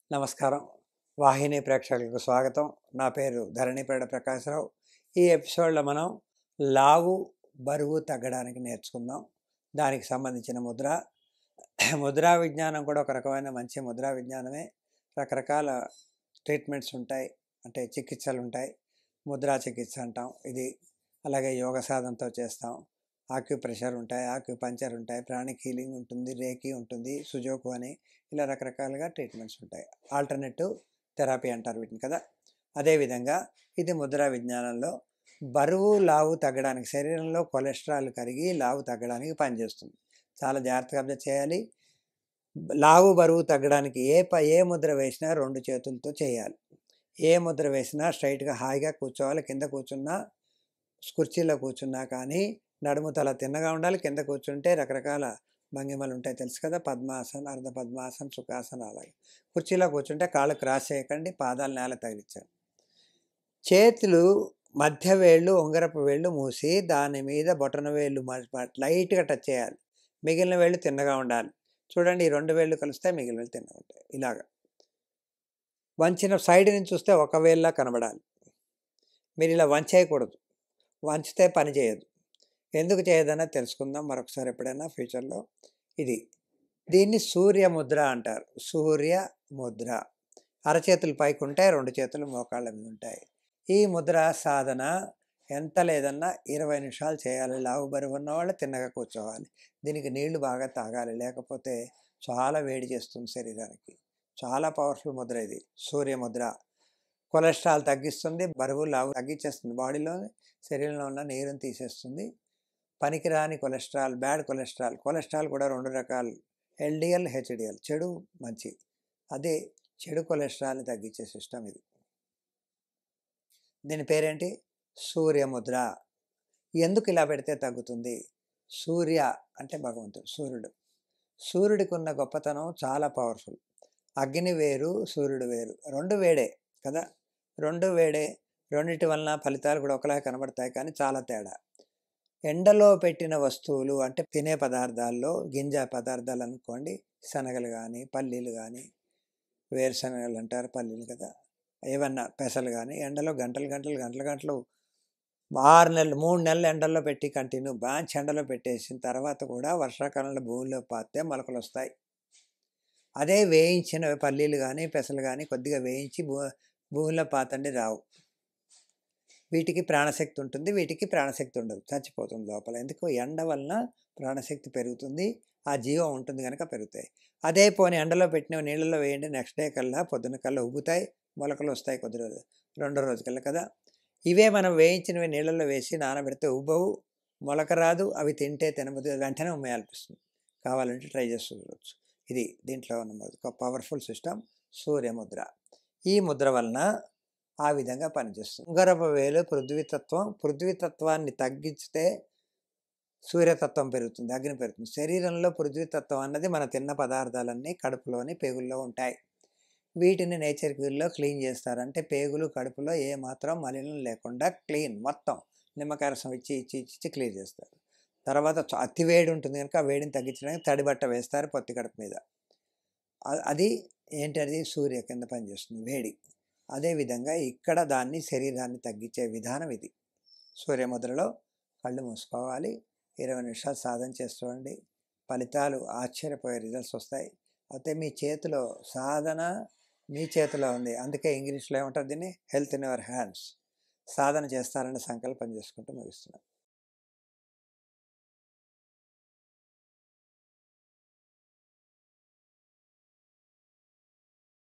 నమస్కారం వాహిని ప్రేక్షకులకు స్వాగతం నా పేరు ధరణిపేడ ప్రకాశ్రావు ఈ ఎపిసోడ్లో మనం లావు బరువు తగ్గడానికి నేర్చుకుందాం దానికి సంబంధించిన ముద్ర ముద్రా విజ్ఞానం కూడా ఒక రకమైన మంచి ముద్రా విజ్ఞానమే రకరకాల ట్రీట్మెంట్స్ ఉంటాయి అంటే చికిత్సలు ఉంటాయి ముద్రా చికిత్స అంటాం ఇది అలాగే యోగ సాధనతో చేస్తాం ఆక్యుప్రెషర్ ఉంటాయి ఆక్యుపంచర్ ఉంటాయి ప్రాణిక్ హీలింగ్ ఉంటుంది రేకి ఉంటుంది సుజోకు అని ఇలా రకరకాలుగా ట్రీట్మెంట్స్ ఉంటాయి ఆల్టర్నేటివ్ థెరపీ అంటారు వీటిని కదా అదేవిధంగా ఇది ముద్రా విజ్ఞానంలో బరువు లావు తగ్గడానికి శరీరంలో కొలెస్ట్రాల్ కరిగి లావు తగ్గడానికి పనిచేస్తుంది చాలా జాగ్రత్తగా అబ్జర్వ్ చేయాలి లావు బరువు తగ్గడానికి ఏ ప ఏ ముద్ర వేసినా రెండు చేతులతో చేయాలి ఏ ముద్ర వేసినా స్ట్రైట్గా హాయిగా కూర్చోవాలి కింద కూర్చున్నా కుర్చీలో కూర్చున్నా కానీ నడుము తల తిన్నగా ఉండాలి కింద కూర్చుంటే రకరకాల భంగిమలు ఉంటాయి తెలుసు కదా పద్మాసన్ అర్ధ పద్మాసన్ సుఖాసన అలాగే కుర్చీలో కూర్చుంటే కాళ్ళు క్రాస్ చేయకండి పాదాలు నేల తగిలించారు చేతులు మధ్య వేళ్ళు ఉంగరపు వేళ్ళు మూసి దాని మీద బొటన వేళ్ళు లైట్గా టచ్ చేయాలి మిగిలిన వేళ్ళు తిన్నగా ఉండాలి చూడండి ఈ రెండు వేళ్ళు కలిస్తే మిగిలిన వేళ్ళు తిన్నగా ఉంటాయి ఇలాగా వంచిన సైడ్ నుంచి చూస్తే ఒక వేళ్ళ కనబడాలి మీరు ఇలా వంచేయకూడదు వంచితే పని చేయదు ఎందుకు చేయదన్నా తెలుసుకుందాం మరొకసారి ఎప్పుడైనా ఫ్యూచర్లో ఇది దీన్ని సూర్య ముద్ర అంటారు సూర్య ముద్ర అరచేతులు పైకి ఉంటాయి రెండు చేతులు మోకాళ్ళ మీద ఉంటాయి ఈ ముద్ర సాధన ఎంత లేదన్నా ఇరవై నిమిషాలు చేయాలి లావు బరువు ఉన్న వాళ్ళు తిన్నగా కూర్చోవాలి దీనికి నీళ్లు బాగా తాగాలి లేకపోతే చాలా వేడి చేస్తుంది శరీరానికి చాలా పవర్ఫుల్ ముద్ర ఇది సూర్య ముద్ర కొలెస్ట్రాల్ తగ్గిస్తుంది బరువు లావు తగ్గించేస్తుంది బాడీలో శరీరంలో ఉన్న నీరుని తీసేస్తుంది పనికిరాని కొలెస్ట్రాల్ బ్యాడ్ కొలెస్ట్రాల్ కొలెస్ట్రాల్ కూడా రెండు రకాలు ఎల్డిఎల్ హెచ్డిఎల్ చెడు మంచి అదే చెడు కొలెస్ట్రాల్ని తగ్గించే సిస్టమ్ ఇది దీని పేరేంటి సూర్యముద్ర ఎందుకు ఇలా పెడితే తగ్గుతుంది సూర్య అంటే భగవంతుడు సూర్యుడు సూర్యుడికి ఉన్న గొప్పతనం చాలా పవర్ఫుల్ అగ్ని వేరు సూర్యుడు వేరు రెండు వేడే కదా రెండు వేడే రెండింటి వలన ఫలితాలు కూడా ఒకలా కనబడతాయి కానీ చాలా తేడా ఎండలో పెట్టిన వస్తువులు అంటే తినే పదార్థాల్లో గింజ పదార్థాలు అనుకోండి శనగలు కానీ పల్లీలు కానీ వేరుశనగలు అంటారు పల్లీలు కదా ఏమన్నా పెసలు కానీ ఎండలో గంటలు గంటలు గంటలు గంటలు ఆరు నెలలు మూడు నెలలు ఎండల్లో పెట్టి కంటిన్యూ బాంచ్ ఎండలో పెట్టేసిన తర్వాత కూడా వర్షాకాలంలో భూమిలో పాతే మొలకలు వస్తాయి అదే వేయించిన పల్లీలు కానీ పెసలు కానీ కొద్దిగా వేయించి భూ భూమిలో పాతండి రావు వీటికి ప్రాణశక్తి ఉంటుంది వీటికి ప్రాణశక్తి ఉండదు చచ్చిపోతుంది లోపల ఎందుకు ఎండ వలన ప్రాణశక్తి పెరుగుతుంది ఆ జీవం ఉంటుంది కనుక పెరుగుతాయి అదే పోనీ ఎండలో పెట్టిన నీళ్ళలో వేయండి నెక్స్ట్ డే కల్లా పొద్దున కల్లా ఉబ్బుతాయి మొలకలు వస్తాయి కొద్ది రోజు రెండో రోజు కల్లా కదా ఇవే మనం వేయించినవి నీళ్ళల్లో వేసి నానబెడితే ఉబ్బవు మొలక రాదు అవి తింటే తినబోదు వెంటనే ఉమ్మేయాలనిపిస్తుంది కావాలంటే ట్రై చేస్తూ చూడవచ్చు ఇది దీంట్లో ఉన్న ఒక పవర్ఫుల్ సిస్టమ్ సూర్యముద్ర ఈ ముద్ర వలన ఆ విధంగా పనిచేస్తుంది ఉంగరప వేలు పృథ్వీతత్వం పృథ్వీతత్వాన్ని తగ్గిస్తే సూర్యతత్వం పెరుగుతుంది అగ్ని పెరుగుతుంది శరీరంలో పృథ్వీతత్వం అన్నది మన తిన్న పదార్థాలన్నీ కడుపులోని పేగుల్లో ఉంటాయి వీటిని నేచర్ క్యూర్లో క్లీన్ చేస్తారు అంటే పేగులు కడుపులో ఏ మాత్రం మలినం లేకుండా క్లీన్ మొత్తం నిమ్మకాయ రసం ఇచ్చి ఇచ్చి ఇచ్చి క్లీన్ చేస్తారు తర్వాత అతి వేడి ఉంటుంది కనుక ఆ వేడిని తగ్గించడానికి తడి బట్ట వేస్తారు పొత్తి కడుపు మీద అది ఏంటది సూర్య కింద పనిచేస్తుంది వేడి అదేవిధంగా ఇక్కడ దాన్ని శరీరాన్ని తగ్గించే విధానం ఇది సూర్యముద్రలో కళ్ళు మూసుకోవాలి ఇరవై నిమిషాలు సాధన చేస్తుండండి ఫలితాలు ఆశ్చర్యపోయే రిజల్ట్స్ వస్తాయి అయితే మీ చేతిలో సాధన మీ చేతిలో ఉంది అందుకే ఇంగ్లీష్లో ఏమంటారు దీన్ని హెల్త్ ఇన్ యువర్ హ్యాండ్స్ సాధన చేస్తారని సంకల్పం చేసుకుంటూ ముగిస్తున్నాను